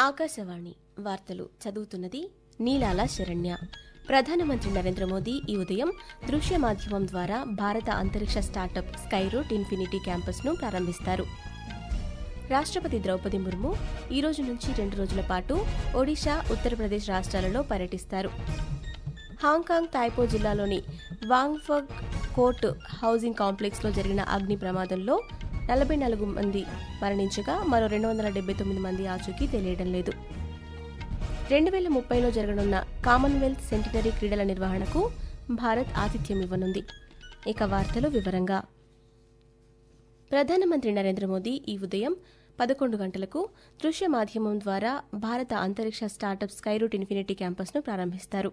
ఆకాశవాణి వార్తలు చదువుతున్నది నీలాల శరణ్య ప్రధానమంత్రి నరేంద్ర మోదీ ఈ ఉదయం దృశ్య మాధ్యమం ద్వారా భారత అంతరిక్ష స్టార్టప్ స్కైరూట్ ఇన్ఫినిటీ క్యాంపస్ను ప్రారంభిస్తారు రాష్ట్రపతి ద్రౌపది ముర్ము ఈ రోజు నుంచి రెండు రోజుల పాటు ఒడిశా ఉత్తరప్రదేశ్ రాష్ట్రాలలో పర్యటిస్తారు హాంకాంగ్ తాయ్పో జిల్లాలోని వాంగ్ఫగ్ కోర్ట్ హౌసింగ్ కాంప్లెక్స్లో జరిగిన అగ్ని ప్రమాదంలో నలభై నాలుగు మంది మరణించగా మరో రెండు వందల డెబ్బై తొమ్మిది మంది ఆచూకీ తెలియడం లేదు రెండు వేల ముప్పైలో జరగనున్న కామన్వెల్త్ సెంటినరీ క్రీడల నిర్వహణకు భారత్ ఆతిథ్యం ఇవ్వనుంది ఇక వార్తలు వివరంగా ప్రధానమంత్రి నరేంద్ర మోదీ ఈ ఉదయం పదకొండు గంటలకు దృశ్య మాధ్యమం ద్వారా భారత అంతరిక్ష స్టార్టప్ స్కైరూట్ ఇన్ఫినిటీ క్యాంపస్ను ప్రారంభిస్తారు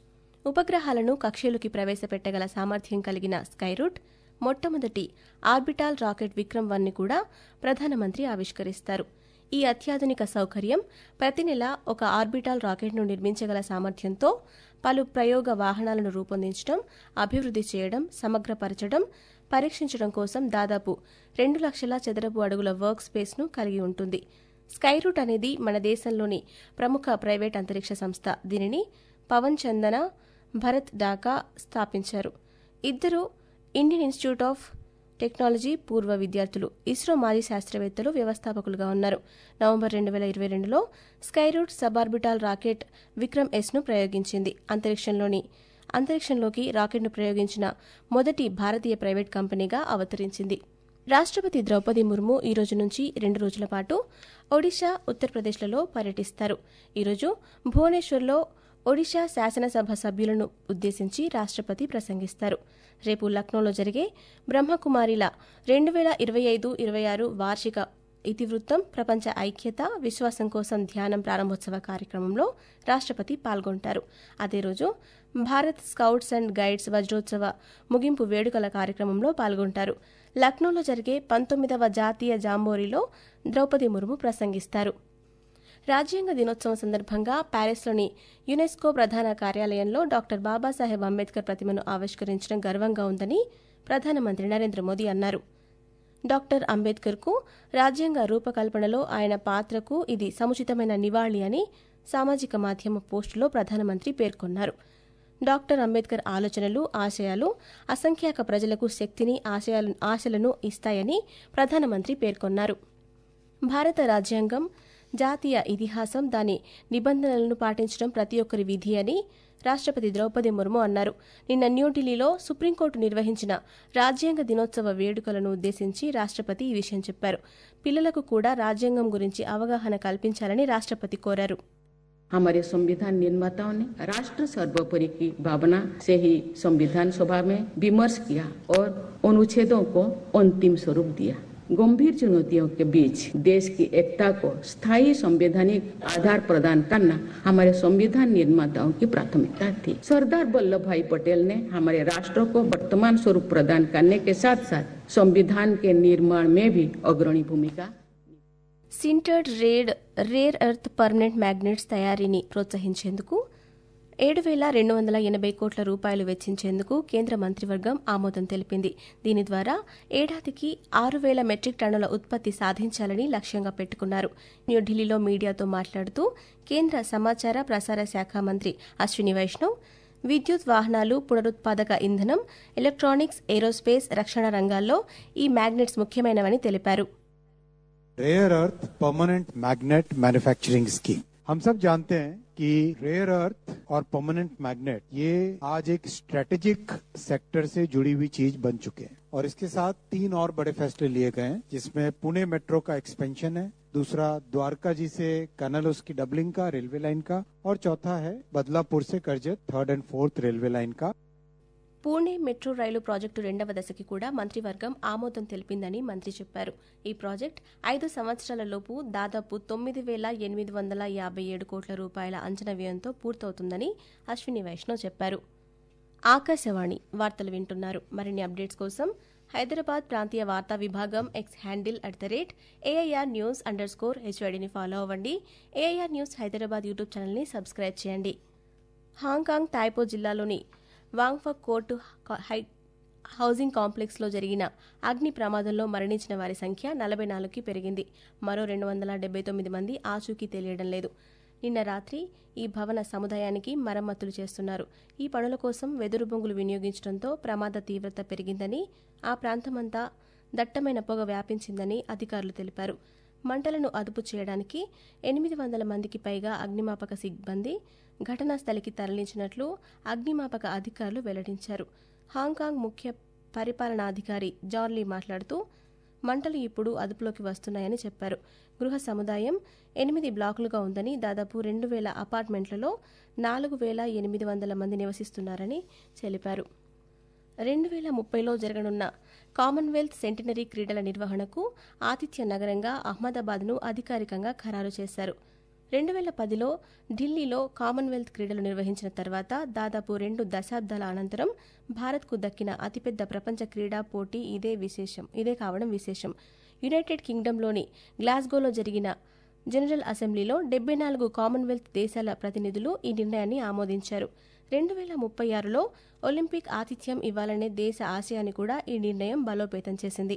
ఉపగ్రహాలను కక్షలోకి ప్రవేశపెట్టగల సామర్థ్యం కలిగిన స్కైరూట్ మొట్టమొదటి ఆర్బిటాల్ రాకెట్ విక్రమ్ వన్ ని కూడా ప్రధానమంత్రి ఆవిష్కరిస్తారు ఈ అత్యాధునిక సౌకర్యం ప్రతి నెల ఒక ఆర్బిటాల్ రాకెట్ను నిర్మించగల సామర్థ్యంతో పలు ప్రయోగ వాహనాలను రూపొందించడం అభివృద్ధి చేయడం సమగ్రపరచడం పరీక్షించడం కోసం దాదాపు రెండు లక్షల చదరపు అడుగుల వర్క్ స్పేస్ను కలిగి ఉంటుంది స్కైరూట్ అనేది మన దేశంలోని ప్రముఖ ప్రైవేట్ అంతరిక్ష సంస్థ దీనిని పవన్ చందన భరత్ డాకా స్థాపించారు ఇద్దరు ఇండియన్ ఇన్స్టిట్యూట్ ఆఫ్ టెక్నాలజీ పూర్వ విద్యార్థులు ఇస్రో మాజీ శాస్త్రవేత్తలు వ్యవస్థాపకులుగా ఉన్నారు నవంబర్ రెండు వేల ఇరవై రెండులో Skyroot suborbital rocket Vikram S ను ప్రయోగించింది అంతరిక్షంలోని అంతరిక్షంలోకి రాకెట్ను ప్రయోగించిన మొదటి భారతీయ ప్రైవేట్ కంపెనీగా అవతరించింది రాష్ట్రపతి ద్రౌపది ముర్ము ఈ రోజు నుంచి రెండు రోజుల పాటు ఒడిశా ఉత్తరప్రదేశ్లలో పర్యటిస్తారు ఈరోజు భువనేశ్వర్లో ఒడిశా శాసనసభ సభ్యులను ఉద్దేశించి రాష్ట్రపతి ప్రసంగిస్తారు రేపు లక్నోలో జరిగే బ్రహ్మకుమారిల రెండు వేల ఇరవై ఐదు ఇరవై ఆరు వార్షిక ఇతివృత్తం ప్రపంచ ఐక్యత విశ్వాసం కోసం ధ్యానం ప్రారంభోత్సవ కార్యక్రమంలో రాష్ట్రపతి పాల్గొంటారు అదే రోజు భారత్ స్కౌట్స్ అండ్ గైడ్స్ వజ్రోత్సవ ముగింపు వేడుకల కార్యక్రమంలో పాల్గొంటారు లక్నోలో జరిగే పంతొమ్మిదవ జాతీయ జాంబోరీలో ద్రౌపది ముర్ము ప్రసంగిస్తారు రాజ్యాంగ దినోత్సవం సందర్భంగా ప్యారిస్లోని యునెస్కో ప్రధాన కార్యాలయంలో డాక్టర్ బాబాసాహెబ్ అంబేద్కర్ ప్రతిమను ఆవిష్కరించడం గర్వంగా ఉందని ప్రధానమంత్రి నరేంద్ర మోదీ అన్నారు డాక్టర్ అంబేద్కర్కు రాజ్యాంగ రూపకల్పనలో ఆయన పాత్రకు ఇది సముచితమైన నివాళి అని సామాజిక మాధ్యమ పోస్టులో ప్రధానమంత్రి పేర్కొన్నారు డాక్టర్ అంబేద్కర్ ఆలోచనలు ఆశయాలు అసంఖ్యాక ప్రజలకు శక్తిని ఆశయాలు ఆశలను ఇస్తాయని ప్రధానమంత్రి పేర్కొన్నారు భారత రాజ్యాంగం జాతీయ ఇతిహాసం దాని నిబంధనలను పాటించడం ప్రతి ఒక్కరి విధి అని రాష్ట్రపతి ద్రౌపది ముర్ము అన్నారు నిన్న న్యూఢిల్లీలో సుప్రీంకోర్టు నిర్వహించిన రాజ్యాంగ దినోత్సవ వేడుకలను ఉద్దేశించి రాష్ట్రపతి ఈ విషయం చెప్పారు పిల్లలకు కూడా రాజ్యాంగం గురించి అవగాహన కల్పించాలని రాష్ట్రపతి కోరారు हमारे संविधान निर्माताओं ने राष्ट्र सर्वोपरि की भावना से ही संविधान सभा में विमर्श किया और अनुच्छेदों को अंतिम स्वरूप दिया गंभीर चुनौतियों के बीच देश की एकता को स्थायी संवैधानिक आधार प्रदान करना हमारे संविधान निर्माताओं की प्राथमिकता थी सरदार वल्लभ भाई पटेल ने हमारे राष्ट्र को वर्तमान स्वरूप प्रदान करने के साथ साथ संविधान के निर्माण में भी अग्रणी भूमिका sintered rare rare earth permanent magnets తయారీని ప్రోత్సహించేందుకు ఏడు వేల రెండు వందల ఎనభై కోట్ల రూపాయలు వెచ్చించేందుకు కేంద్ర మంత్రివర్గం ఆమోదం తెలిపింది దీని ద్వారా ఏడాదికి ఆరు వేల మెట్రిక్ టన్నుల ఉత్పత్తి సాధించాలని లక్ష్యంగా పెట్టుకున్నారు న్యూఢిల్లీలో మీడియాతో మాట్లాడుతూ కేంద్ర సమాచార ప్రసార శాఖ మంత్రి అశ్విని వైష్ణవ్ విద్యుత్ వాహనాలు పునరుత్పాదక ఇంధనం ఎలక్ట్రానిక్స్ ఏరోస్పేస్ రక్షణ రంగాల్లో ఈ మ్యాగ్నెట్స్ ముఖ్యమైనవని తెలిపారు rare earth permanent magnet manufacturing scheme हम सब जानते हैं कि रेयर अर्थ और परमानेंट मैग्नेट ये आज एक स्ट्रेटेजिक सेक्टर से जुड़ी हुई चीज बन चुके हैं और इसके साथ तीन और बड़े फैसले लिए गए हैं जिसमें पुणे मेट्रो का एक्सपेंशन है दूसरा द्वारका जी से कनल उसकी डबलिंग का रेलवे लाइन का और चौथा है बदलापुर से Karjat third and fourth railway line का పూణే మెట్రో రైలు ప్రాజెక్టు రెండవ దశకి కూడా మంత్రివర్గం ఆమోదం తెలిపిందని మంత్రి చెప్పారు ఈ ప్రాజెక్ట్ ఐదు సంవత్సరాలలోపు దాదాపు తొమ్మిది వేల ఎనిమిది వందల యాభై ఏడు కోట్ల రూపాయల అంచనా వ్యయంతో పూర్తవుతుందని అశ్విని వైష్ణవ్ చెప్పారు ఆకాశవాణి వార్తలు వింటున్నారు మరిన్ని అప్డేట్స్ కోసం హైదరాబాద్ ప్రాంతీయ వార్తా విభాగం X handle at the rate AIR news underscore స్కోర్ హెచ్వైడిని ఫాలో అవ్వండి ఏఐఆర్ న్యూస్ హైదరాబాద్ యూట్యూబ్ ఛానల్ని సబ్స్క్రైబ్ చేయండి హాంకాంగ్ తాయ్పో జిల్లాలోని వాంగ్ఫక్ కోర్టు హై హౌసింగ్ కాంప్లెక్స్లో జరిగిన అగ్ని ప్రమాదంలో మరణించిన వారి సంఖ్య నలభై నాలుగుకి పెరిగింది మరో రెండు వందల డెబ్బై తొమ్మిది మంది ఆచూకీ తెలియడం లేదు నిన్న రాత్రి ఈ భవన సముదాయానికి మరమ్మతులు చేస్తున్నారు ఈ పనుల కోసం వెదురు బొంగులు వినియోగించడంతో ప్రమాద తీవ్రత పెరిగిందని ఆ ప్రాంతమంతా దట్టమైన పొగ వ్యాపించిందని అధికారులు తెలిపారు మంటలను అదుపు చేయడానికి ఎనిమిది వందల మందికి పైగా అగ్నిమాపక సిబ్బంది ఘటనా స్థలికి తరలించినట్లు అగ్నిమాపక అధికారులు వెల్లడించారు హాంకాంగ్ ముఖ్య పరిపాలనాధికారి జార్లీ మాట్లాడుతూ మంటలు ఇప్పుడు అదుపులోకి వస్తున్నాయని చెప్పారు గృహ సముదాయం ఎనిమిది బ్లాకులుగా ఉందని దాదాపు రెండు వేల అపార్ట్మెంట్లలో నాలుగు వేల ఎనిమిది వందల మంది నివసిస్తున్నారని తెలిపారు రెండు వేల ముప్పైలో జరగనున్న కామన్వెల్త్ సెంటినరీ క్రీడల నిర్వహణకు ఆతిథ్య నగరంగా అహ్మదాబాద్ను అధికారికంగా ఖరారు చేశారు రెండు వేల పదిలో ఢిల్లీలో కామన్వెల్త్ క్రీడలు నిర్వహించిన తర్వాత దాదాపు రెండు దశాబ్దాల అనంతరం భారత్కు దక్కిన అతిపెద్ద ప్రపంచ క్రీడా పోటీ ఇదే విశేషం ఇదే కావడం విశేషం యునైటెడ్ కింగ్డమ్లోని గ్లాస్గోలో జరిగిన జనరల్ అసెంబ్లీలో డెబ్బై నాలుగు కామన్వెల్త్ దేశాల ప్రతినిధులు ఈ నిర్ణయాన్ని ఆమోదించారు రెండు వేల ముప్పై ఆరులో ఒలింపిక్ ఆతిథ్యం ఇవ్వాలనే దేశ ఆశయాన్ని కూడా ఈ నిర్ణయం బలోపేతం చేసింది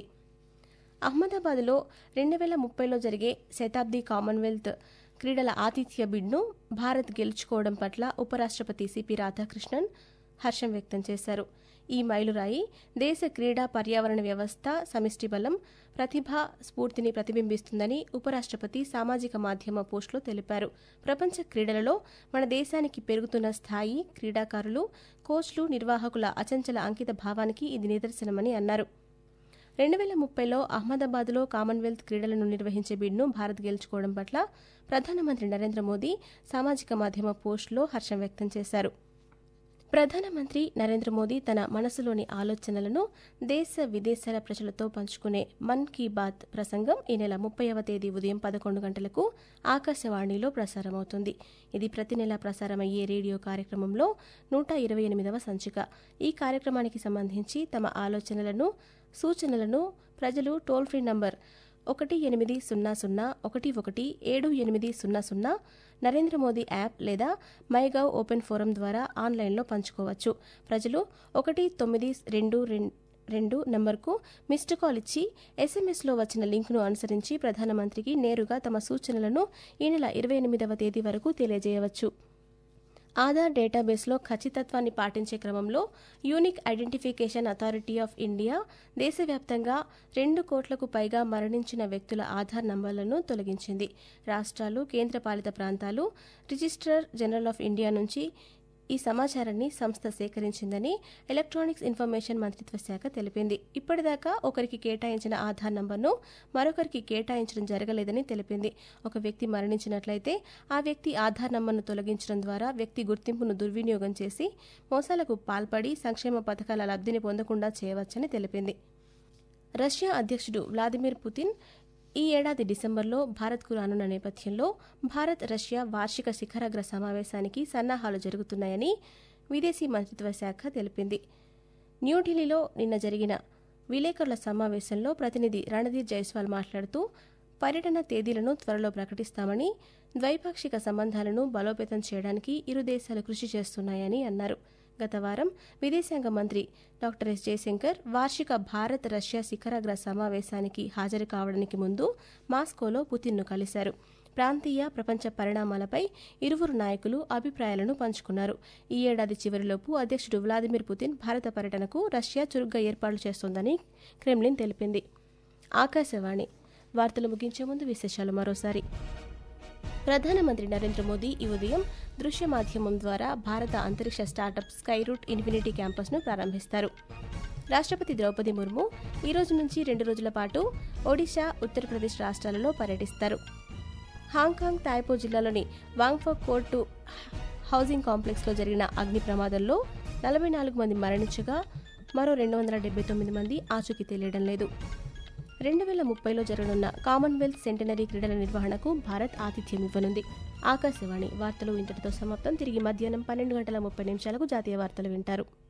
అహ్మదాబాద్లో రెండు వేల ముప్పైలో జరిగే శతాబ్ది కామన్వెల్త్ క్రీడల ఆతిథ్య బిడ్ను భారత్ గెలుచుకోవడం పట్ల ఉపరాష్ట్రపతి సిపి రాధాకృష్ణన్ హర్షం వ్యక్తం చేశారు ఈ మైలురాయి దేశ క్రీడా పర్యావరణ వ్యవస్థ సమిష్టి బలం ప్రతిభ స్ఫూర్తిని ప్రతిబింబిస్తుందని ఉపరాష్ట్రపతి సామాజిక మాధ్యమ పోస్టులో తెలిపారు ప్రపంచ క్రీడలలో మన దేశానికి పెరుగుతున్న స్థాయి క్రీడాకారులు కోచ్లు నిర్వాహకుల అచంచల అంకిత భావానికి ఇది నిదర్శనమని అన్నారు రెండు వేల ముప్పైలో అహ్మదాబాద్లో కామన్వెల్త్ క్రీడలను నిర్వహించే బిడ్ను భారత్ గెలుచుకోవడం పట్ల ప్రధానమంత్రి నరేంద్ర మోదీ సామాజిక మాధ్యమ పోస్టులో హర్షం వ్యక్తం చేశారు ప్రధానమంత్రి నరేంద్ర మోదీ తన మనసులోని ఆలోచనలను దేశ విదేశాల ప్రజలతో పంచుకునే మన్ కీ బాత్ ప్రసంగం ఈ నెల ముప్పైవ తేదీ ఉదయం పదకొండు గంటలకు ఆకాశవాణిలో ప్రసారమవుతుంది ఇది ప్రతి నెల ప్రసారమయ్యే రేడియో కార్యక్రమంలో నూట ఇరవై ఎనిమిదవ సంచిక ఈ కార్యక్రమానికి సంబంధించి తమ ఆలోచనలను సూచనలను ప్రజలు టోల్ ఫ్రీ నంబర్ ఒకటి ఎనిమిది సున్నా సున్నా ఒకటి ఒకటి ఏడు ఎనిమిది సున్నా సున్నా నరేంద్ర మోదీ యాప్ లేదా మైగవ్ ఓపెన్ ఫోరం ద్వారా ఆన్లైన్లో పంచుకోవచ్చు ప్రజలు ఒకటి తొమ్మిది రెండు రెండు నెంబర్కు మిస్డ్ కాల్ ఇచ్చి ఎస్ఎంఎస్లో వచ్చిన లింకును అనుసరించి ప్రధానమంత్రికి నేరుగా తమ సూచనలను ఈ నెల ఇరవై ఎనిమిదవ తేదీ వరకు తెలియజేయవచ్చు ఆధార్ డేటాబేస్లో ఖచ్చితత్వాన్ని పాటించే క్రమంలో unique identification authority of India దేశవ్యాప్తంగా రెండు కోట్లకు పైగా మరణించిన వ్యక్తుల ఆధార్ నంబర్లను తొలగించింది రాష్ట్రాలు కేంద్రపాలిత ప్రాంతాలు రిజిస్ట్రార్ జనరల్ ఆఫ్ ఇండియా నుంచి ఈ సమాచారాన్ని సంస్థ సేకరించిందని ఎలక్ట్రానిక్స్ ఇన్ఫర్మేషన్ మంత్రిత్వ శాఖ తెలిపింది ఇప్పటిదాకా ఒకరికి కేటాయించిన ఆధార్ నంబర్ను మరొకరికి కేటాయించడం జరగలేదని తెలిపింది ఒక వ్యక్తి మరణించినట్లయితే ఆ వ్యక్తి ఆధార్ నంబర్ను తొలగించడం ద్వారా వ్యక్తి గుర్తింపును దుర్వినియోగం చేసి మోసాలకు పాల్పడి సంక్షేమ పథకాల లబ్ధిని పొందకుండా చేయవచ్చని తెలిపింది రష్యా అధ్యక్షుడు వ్లాదిమిర్ పుతిన్ ఈ ఏడాది డిసెంబర్లో భారత్కు రానున్న నేపథ్యంలో భారత్ రష్యా వార్షిక శిఖరాగ్ర సమావేశానికి సన్నాహాలు జరుగుతున్నాయని విదేశీ మంత్రిత్వ శాఖ తెలిపింది న్యూఢిల్లీలో నిన్న జరిగిన విలేకరుల సమావేశంలో ప్రతినిధి రణధీర్ జైస్వాల్ మాట్లాడుతూ పర్యటన తేదీలను త్వరలో ప్రకటిస్తామని ద్వైపాక్షిక సంబంధాలను బలోపేతం చేయడానికి ఇరు దేశాలు కృషి చేస్తున్నాయని అన్నారు గత వారం విదేశాంగ మంత్రి డాక్టర్ ఎస్ జయశంకర్ వార్షిక భారత్ రష్యా శిఖరాగ్ర సమావేశానికి హాజరు కావడానికి ముందు మాస్కోలో పుతిన్ను కలిశారు ప్రాంతీయ ప్రపంచ పరిణామాలపై ఇరువురు నాయకులు అభిప్రాయాలను పంచుకున్నారు ఈ ఏడాది చివరిలోపు అధ్యక్షుడు వ్లాదిమిర్ పుతిన్ భారత పర్యటనకు రష్యా చురుగ్గా ఏర్పాట్లు చేస్తోందని క్రెమ్లిన్ తెలిపింది ఆకాశవాణి వార్తలు ముగించే ముందు విశేషాలు మరోసారి ప్రధానమంత్రి నరేంద్ర మోదీ ఈ ఉదయం దృశ్య మాధ్యమం ద్వారా భారత అంతరిక్ష స్టార్టప్ స్కైరూట్ ఇన్ఫినిటీ క్యాంపస్ను ప్రారంభిస్తారు రాష్ట్రపతి ద్రౌపది ముర్ము ఈ రోజు నుంచి రెండు రోజుల పాటు ఒడిశా ఉత్తరప్రదేశ్ రాష్ట్రాలలో పర్యటిస్తారు హాంకాంగ్ తాయ్పో జిల్లాలోని వాంగ్ఫో కోర్టు హౌసింగ్ కాంప్లెక్స్లో జరిగిన అగ్ని ప్రమాదంలో నలభై నాలుగు మంది మరణించగా మరో రెండు వందల డెబ్బై తొమ్మిది మంది ఆచూకీ తెలియడం లేదు రెండు వేల ముప్పైలో జరగనున్న కామన్వెల్త్ సెంటనరీ క్రీడల నిర్వహణకు భారత్ ఆతిథ్యం ఇవ్వనుంది ఆకాశవాణి వార్తలు ఇంతటితో సమాప్తం తిరిగి మధ్యాహ్నం పన్నెండు గంటల ముప్పై నిమిషాలకు జాతీయ వార్తలు వింటారు